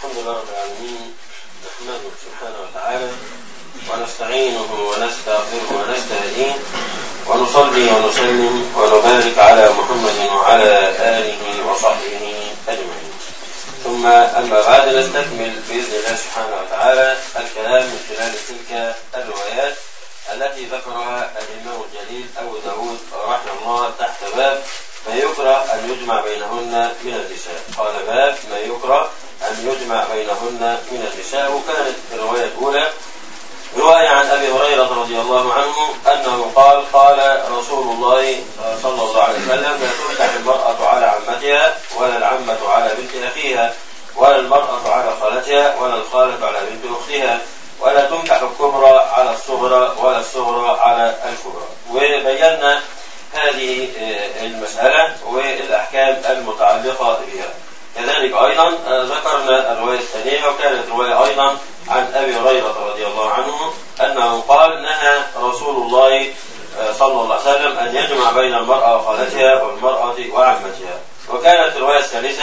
الحمد لله رب العالمين نحمده سبحانه وتعالى ونستعينه ونستغفره ونستهديه ونصلي ونسلم ونبارك على محمد وعلى آله وصحبه أجمعين ثم أما بعد نستكمل بإذن الله سبحانه وتعالى الكلام من خلال تلك الروايات التي ذكرها الإمام الجليل أبو داود رحمه الله تحت باب ما يكره أن يجمع بينهن من النساء قال باب ما يكره أن يجمع بينهن من النساء وكانت الرواية الأولى رواية عن أبي هريرة رضي الله عنه أنه قال قال رسول الله صلى الله عليه وسلم لا تفتح المرأة على عمتها ولا العمة على بنت أخيها ولا المرأة على خالتها ولا الخالة على بنت أختها ولا تنكح الكبرى على الصغرى ولا الصغرى على الكبرى وبينا هذه المسألة والأحكام المتعلقة بها كذلك أيضا ذكرنا الرواية الثانية وكانت رواية أيضا عن أبي هريرة رضي الله عنه أنه قال نهى رسول الله صلى الله عليه وسلم أن يجمع بين المرأة وخالتها والمرأة وعمتها وكانت الرواية الثالثة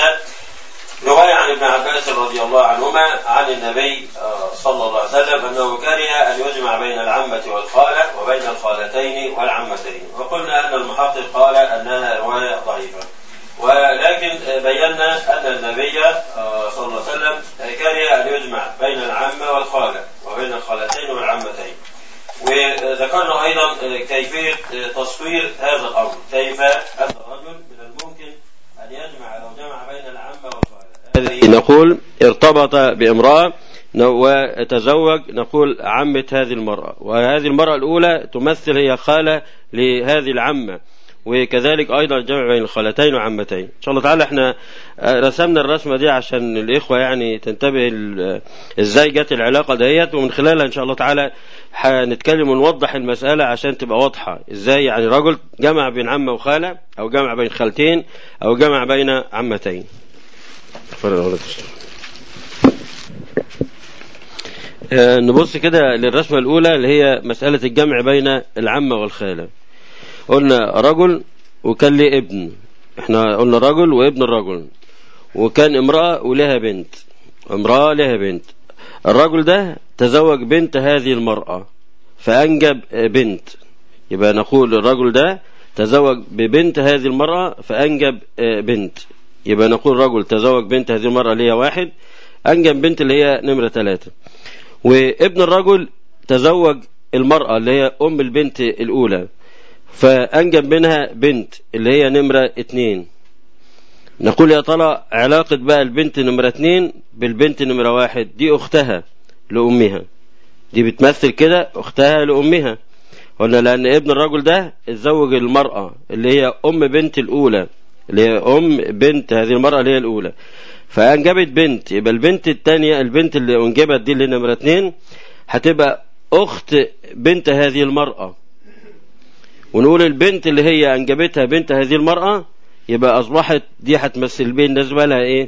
رواية عن ابن عباس رضي الله عنهما عن النبي صلى الله عليه وسلم أنه كره أن يجمع بين العمة والخالة وبين الخالتين والعمتين وقلنا أن المحقق قال أنها رواية ضعيفة ولكن بينا أن النبي صلى الله عليه وسلم كره أن يجمع بين العمة والخالة وبين الخالتين والعمتين وذكرنا أيضا كيفية تصوير هذا الأمر كيف أن الرجل من الممكن أن يجمع لو جمع بين العمة والخالة نقول ارتبط بامرأة وتزوج نقول عمة هذه المرأة وهذه المرأة الأولى تمثل هي خالة لهذه العمة وكذلك ايضا الجمع بين الخالتين وعمتين ان شاء الله تعالى احنا رسمنا الرسمه دي عشان الاخوه يعني تنتبه ازاي جت العلاقه ديت ومن خلالها ان شاء الله تعالى هنتكلم ونوضح المساله عشان تبقى واضحه ازاي يعني رجل جمع بين عمه وخاله او جمع بين خالتين او جمع بين عمتين نبص كده للرسمه الاولى اللي هي مساله الجمع بين العمه والخاله قلنا رجل وكان ليه ابن احنا قلنا رجل وابن الرجل وكان امرأة ولها بنت امرأة لها بنت الرجل ده تزوج بنت هذه المرأة فأنجب بنت يبقى نقول الرجل ده تزوج ببنت هذه المرأة فأنجب بنت يبقى نقول رجل تزوج بنت هذه المرأة اللي هي واحد أنجب بنت اللي هي نمرة ثلاثة وابن الرجل تزوج المرأة اللي هي أم البنت الأولى فأنجب منها بنت اللي هي نمرة اتنين نقول يا ترى علاقة بقى البنت نمرة اتنين بالبنت نمرة واحد دي أختها لأمها دي بتمثل كده أختها لأمها قلنا لأن ابن الرجل ده اتزوج المرأة اللي هي أم بنت الأولى اللي هي أم بنت هذه المرأة اللي هي الأولى فأنجبت بنت يبقى البنت الثانية البنت اللي أنجبت دي اللي نمرة اتنين هتبقى أخت بنت هذه المرأة ونقول البنت اللي هي أنجبتها بنت هذه المرأة يبقى أصبحت دي هتمثل بالنسبة لها إيه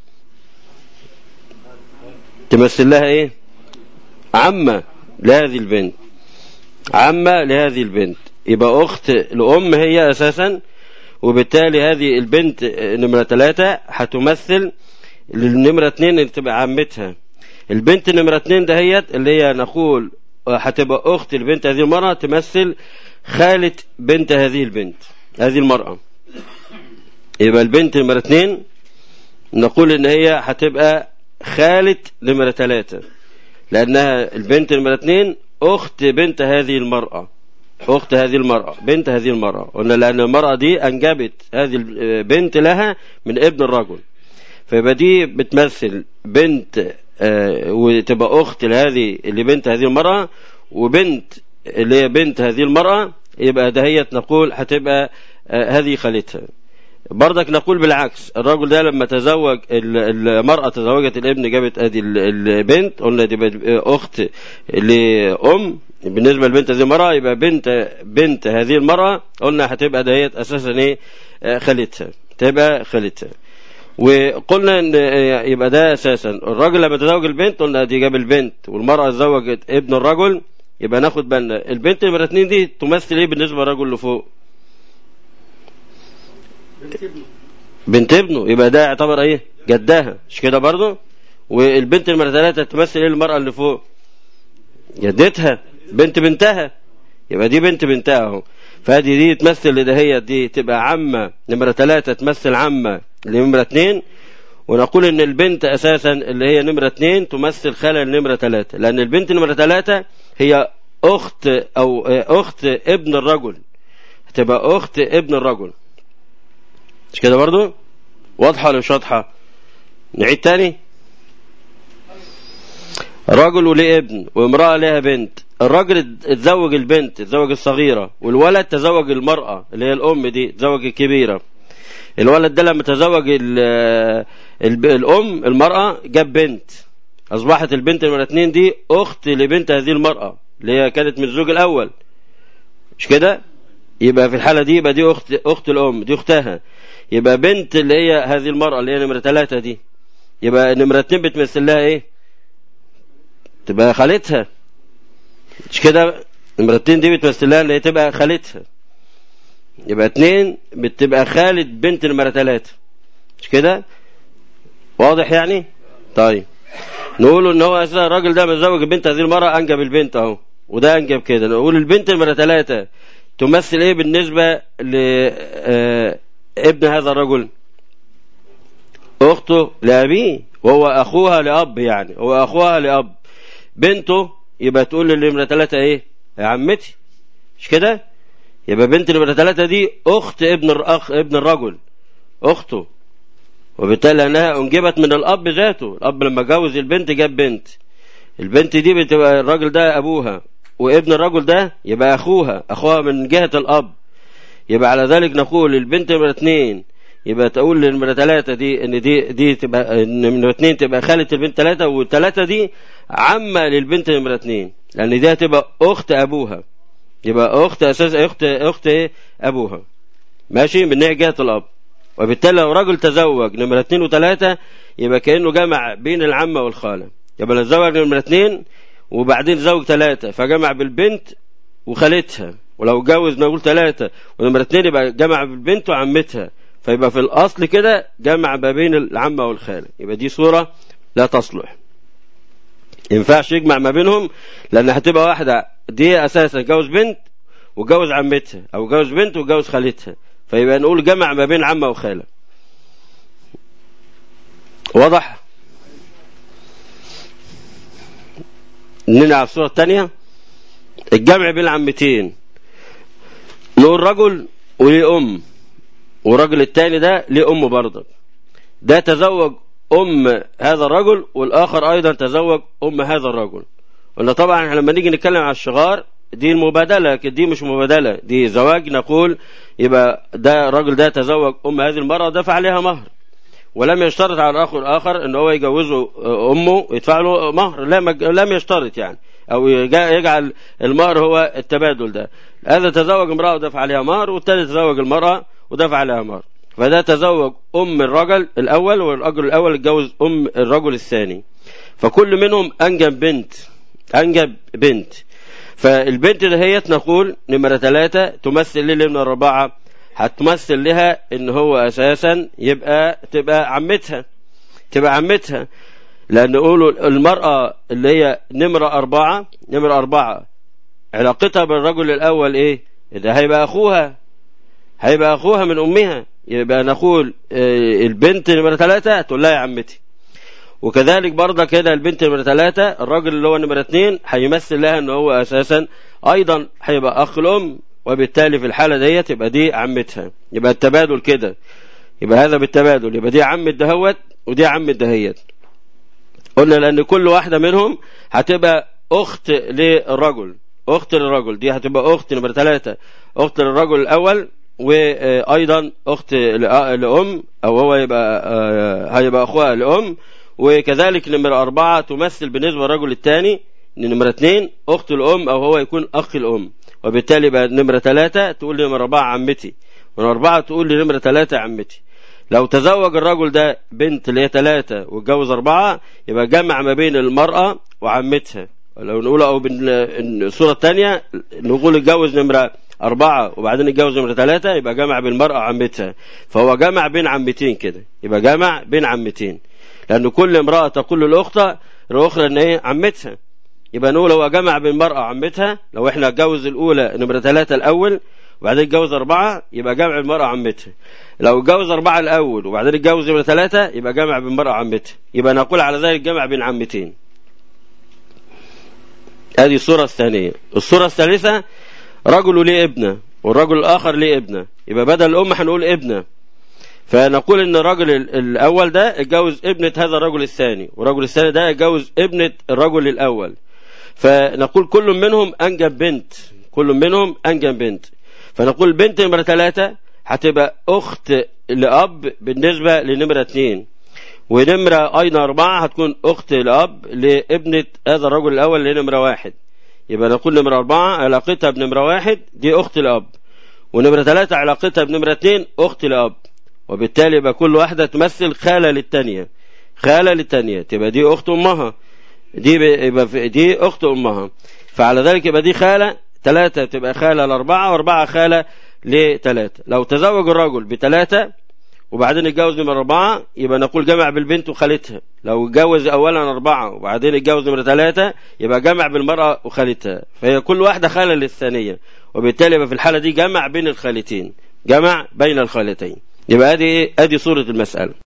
تمثل لها إيه عمة لهذه البنت عمة لهذه البنت يبقى أخت الأم هي أساسا وبالتالي هذه البنت نمرة ثلاثة هتمثل للنمرة اتنين اللي تبقى عمتها البنت نمرة اتنين دهيت اللي هي نقول هتبقى أخت البنت هذه المرأة تمثل خالة بنت هذه البنت هذه المرأة يبقى البنت نمرة اتنين نقول ان هي هتبقى خالة نمرة ثلاثة لانها البنت نمرة اتنين اخت بنت هذه المرأة اخت هذه المرأة بنت هذه المرأة قلنا لان المرأة دي انجبت هذه البنت لها من ابن الرجل فيبقى دي بتمثل بنت آه وتبقى اخت لهذه اللي بنت هذه المرأة وبنت اللي هي بنت هذه المرأة يبقى دهيت نقول هتبقى آه هذه خالتها برضك نقول بالعكس الرجل ده لما تزوج المرأة تزوجت الابن جابت ادي البنت قلنا دي اخت لام بالنسبة لبنت هذه المرأة يبقى بنت بنت هذه المرأة قلنا هتبقى دهيت اساسا ايه خالتها تبقى خالتها وقلنا ان يبقى ده اساسا الراجل لما تزوج البنت قلنا دي جاب البنت والمرأة تزوجت ابن الرجل يبقى ناخد بالنا البنت نمرة اتنين دي تمثل ايه بالنسبة للرجل اللي فوق بنت ابنه بنت ابنه يبقى ده يعتبر ايه جدها مش كده برضه والبنت نمرة ثلاثة تمثل ايه المرأة اللي فوق جدتها بنت بنتها يبقى دي بنت بنتها اهو فادي دي تمثل لدهية دي تبقى عمة نمرة ثلاثة تمثل عمة لنمرة اثنين ونقول ان البنت اساسا اللي هي نمرة اثنين تمثل خالة لنمرة ثلاثة لان البنت نمرة ثلاثة هي اخت او اخت ابن الرجل هتبقى اخت ابن الرجل مش كده برضو واضحة ولا مش واضحة نعيد تاني رجل وليه ابن وامرأة لها بنت الراجل اتزوج البنت اتزوج الصغيرة والولد تزوج المرأة اللي هي الأم دي تزوج الكبيرة الولد ده لما تزوج الأم المرأة جاب بنت أصبحت البنت نمرة اتنين دي أخت لبنت هذه المرأة اللي هي كانت من الزوج الأول مش كده يبقى في الحالة دي يبقى دي أخت أخت الأم دي أختها يبقى بنت اللي هي هذه المرأة اللي هي نمرة ثلاثة دي يبقى نمرة اتنين بتمثل لها إيه تبقى خالتها مش كده نمرة اتنين دي بتمثل لها اللي هي تبقى خالتها يبقى اتنين بتبقى خالد بنت نمرة ثلاثة مش كده واضح يعني طيب نقول ان هو اساسا الراجل ده متزوج بنت هذه المرأة انجب البنت اهو وده انجب كده نقول البنت نمرة ثلاثة تمثل ايه بالنسبة لابن هذا الرجل اخته لابيه وهو اخوها لاب يعني هو اخوها لاب بنته يبقى تقول للنمرة ثلاثة ايه يا عمتي مش كده يبقى بنت نمرة ثلاثة دي اخت ابن الأخ ابن الرجل اخته وبالتالي انها انجبت من الاب ذاته الاب لما جوز البنت جاب بنت البنت دي بتبقى الراجل ده ابوها وابن الرجل ده يبقى اخوها اخوها من جهة الاب يبقى على ذلك نقول البنت نمرة اثنين يبقى تقول للنمرة ثلاثة دي ان دي دي تبقى نمرة اثنين تبقى خالة البنت ثلاثة والثلاثة دي عمة للبنت نمرة اثنين لان دي هتبقى اخت ابوها يبقى اخت اساس اخت اخت ايه ابوها ماشي من ناحية جهة الاب وبالتالي لو راجل تزوج نمرة اثنين وثلاثة يبقى كأنه جمع بين العمة والخالة يبقى لو تزوج نمرة اثنين وبعدين تزوج ثلاثة فجمع بالبنت وخالتها ولو جوز نقول ثلاثة ونمرة اثنين يبقى جمع بالبنت وعمتها فيبقى في الأصل كده جمع ما بين العمة والخالة يبقى دي صورة لا تصلح ينفعش يجمع ما بينهم لأن هتبقى واحدة دي أساسا جوز بنت وجوز عمتها أو جوز بنت وجوز خالتها فيبقى نقول جمع ما بين عمة وخالة واضح ننقل على الصورة الثانية الجمع بين العمتين نقول رجل وليه أم والراجل الثاني ده ليه أم برضه ده تزوج أم هذا الرجل والآخر أيضا تزوج أم هذا الرجل قلنا طبعا احنا لما نيجي نتكلم على الشغار دي المبادلة لكن دي مش مبادلة دي زواج نقول يبقى ده الراجل ده تزوج أم هذه المرأة ودفع عليها مهر ولم يشترط على الأخ الآخر ان هو يجوزه أمه ويدفع له مهر لم يشترط يعني أو يجعل المهر هو التبادل ده هذا تزوج امرأة ودفع عليها مهر والثاني تزوج المرأة ودفع عليها مهر فده تزوج أم الرجل الأول والرجل الأول اتجوز أم الرجل الثاني فكل منهم أنجب بنت أنجب بنت فالبنت دهيت نقول نمرة ثلاثة تمثل لي من الرابعة هتمثل لها ان هو اساسا يبقى تبقى عمتها تبقى عمتها لان نقولوا المرأة اللي هي نمرة أربعة نمرة أربعة علاقتها بالرجل الأول إيه؟ ده هيبقى أخوها هيبقى أخوها من أمها يبقى نقول البنت نمرة ثلاثة تقول لها يا عمتي وكذلك برضه كده البنت نمرة ثلاثة الراجل اللي هو نمرة اثنين هيمثل لها ان هو اساسا ايضا هيبقى اخ الام وبالتالي في الحالة ديت يبقى دي عمتها يبقى التبادل كده يبقى هذا بالتبادل يبقى دي عمة دهوت ودي عمة دهيت قلنا لان كل واحدة منهم هتبقى اخت للرجل اخت للرجل دي هتبقى اخت نمرة ثلاثة اخت للرجل الاول وايضا اخت لام او هو يبقى هيبقى اخوها لام وكذلك نمرة أربعة تمثل بالنسبة للرجل الثاني نمرة اثنين أخت الأم أو هو يكون أخ الأم وبالتالي بقى نمرة ثلاثة تقول لي نمرة أربعة عمتي ونمرة أربعة تقول لي نمرة ثلاثة عمتي لو تزوج الرجل ده بنت اللي هي ثلاثة واتجوز أربعة يبقى جمع ما بين المرأة وعمتها لو نقول أو الصورة الثانية نقول اتجوز نمرة أربعة وبعدين اتجوز نمرة ثلاثة يبقى جمع بين المرأة وعمتها فهو جمع بين عمتين كده يبقى جمع بين عمتين لأن كل امرأة تقول للأخت الأخرى إن هي عمتها يبقى نقول هو جمع بين المرأة وعمتها لو احنا اتجوز الأولى نمرة ثلاثة الأول وبعدين اتجوز أربعة يبقى جمع المرأة عمتها لو اتجوز أربعة الأول وبعدين اتجوز نمرة ثلاثة يبقى جمع بين المرأة وعمتها يبقى نقول على ذلك جمع بين عمتين هذه الصورة الثانية الصورة الثالثة رجل ليه ابنة والرجل الآخر ليه ابنة يبقى بدل الأم هنقول ابنة فنقول ان الرجل الاول ده اتجوز ابنة هذا الرجل الثاني والرجل الثاني ده اتجوز ابنة الرجل الاول فنقول كل منهم انجب بنت كل منهم انجب بنت فنقول بنت نمرة ثلاثة هتبقى اخت لاب بالنسبة لنمرة اثنين ونمرة اين اربعة هتكون اخت لاب لابنة هذا الرجل الاول لنمرة واحد يبقى نقول نمرة اربعة علاقتها بنمرة واحد دي اخت لاب ونمرة ثلاثة علاقتها بنمرة اثنين اخت لاب وبالتالي يبقى كل واحدة تمثل خالة للتانية خالة للتانية تبقى دي أخت أمها دي يبقى دي أخت أمها فعلى ذلك يبقى دي خالة ثلاثة تبقى خالة لأربعة وأربعة خالة لثلاثة لو تزوج الرجل بثلاثة وبعدين اتجوز نمرة أربعة يبقى نقول جمع بالبنت وخالتها لو اتجوز أولا أربعة وبعدين اتجوز نمرة ثلاثة يبقى جمع بالمرأة وخالتها فهي كل واحدة خالة للثانية وبالتالي يبقى في الحالة دي جمع بين الخالتين جمع بين الخالتين يبقى ادي ادي صورة المسألة